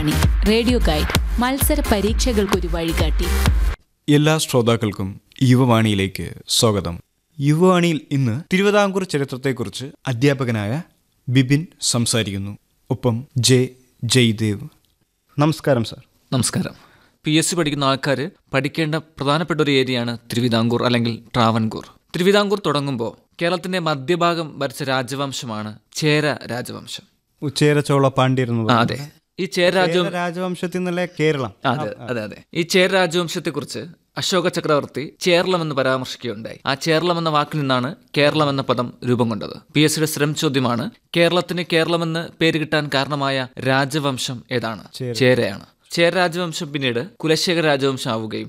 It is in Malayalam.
യുവവാണി റേഡിയോ ഗൈഡ് മത്സര പരീക്ഷകൾക്കൊരു വഴികാട്ടി എല്ലാ ശ്രോതാക്കൾക്കും യുവവാണിയിലേക്ക് സ്വാഗതം യുവവാണിയിൽ ഇന്ന് തിരുവിതാംകൂർ ചരിത്രത്തെക്കുറിച്ച് അധ്യാപകനായ ബിപിൻ സംസാരിക്കുന്നു ഒപ്പം ജെ ജയ്ദേവ് നമസ്കാരം സാർ നമസ്കാരം പി എസ് സി പഠിക്കുന്ന ആൾക്കാർ പഠിക്കേണ്ട പ്രധാനപ്പെട്ട ഒരു ഏരിയയാണ് തിരുവിതാംകൂർ അല്ലെങ്കിൽ ട്രാവൻകൂർ തിരുവിതാംകൂർ തുടങ്ങുമ്പോൾ കേരളത്തിന്റെ മധ്യഭാഗം ഭരിച്ച രാജവംശമാണ് ചേര രാജവംശം ഉച്ചേര ചോള പാണ്ഡ്യർ എന്ന് ആ, പറയും. അതെ ഈ ചേര രാജവം ചേര രാജവംശത്തിൽ നിന്നല്ലേ കേരളം അതെ അതെ അതെ ഈ ചേര രാജവംശത്തെക്കുറിച്ച് അശോക ചക്രവർത്തി ചേരളം എന്ന് പരാമർശിക്കുകയുണ്ടായി ആ ചേരളം എന്ന വാക്കിൽ നിന്നാണ് കേരളം എന്ന പദം രൂപം കൊണ്ടത് പി എസ് സിയുടെ സ്ഥിരം ചോദ്യമാണ് കേരളത്തിന് കേരളമെന്ന് പേര് കിട്ടാൻ കാരണമായ രാജവംശം ഏതാണ് ചേരയാണ് ചേര രാജവംശം പിന്നീട് കുലശേഖര രാജവംശം ആവുകയും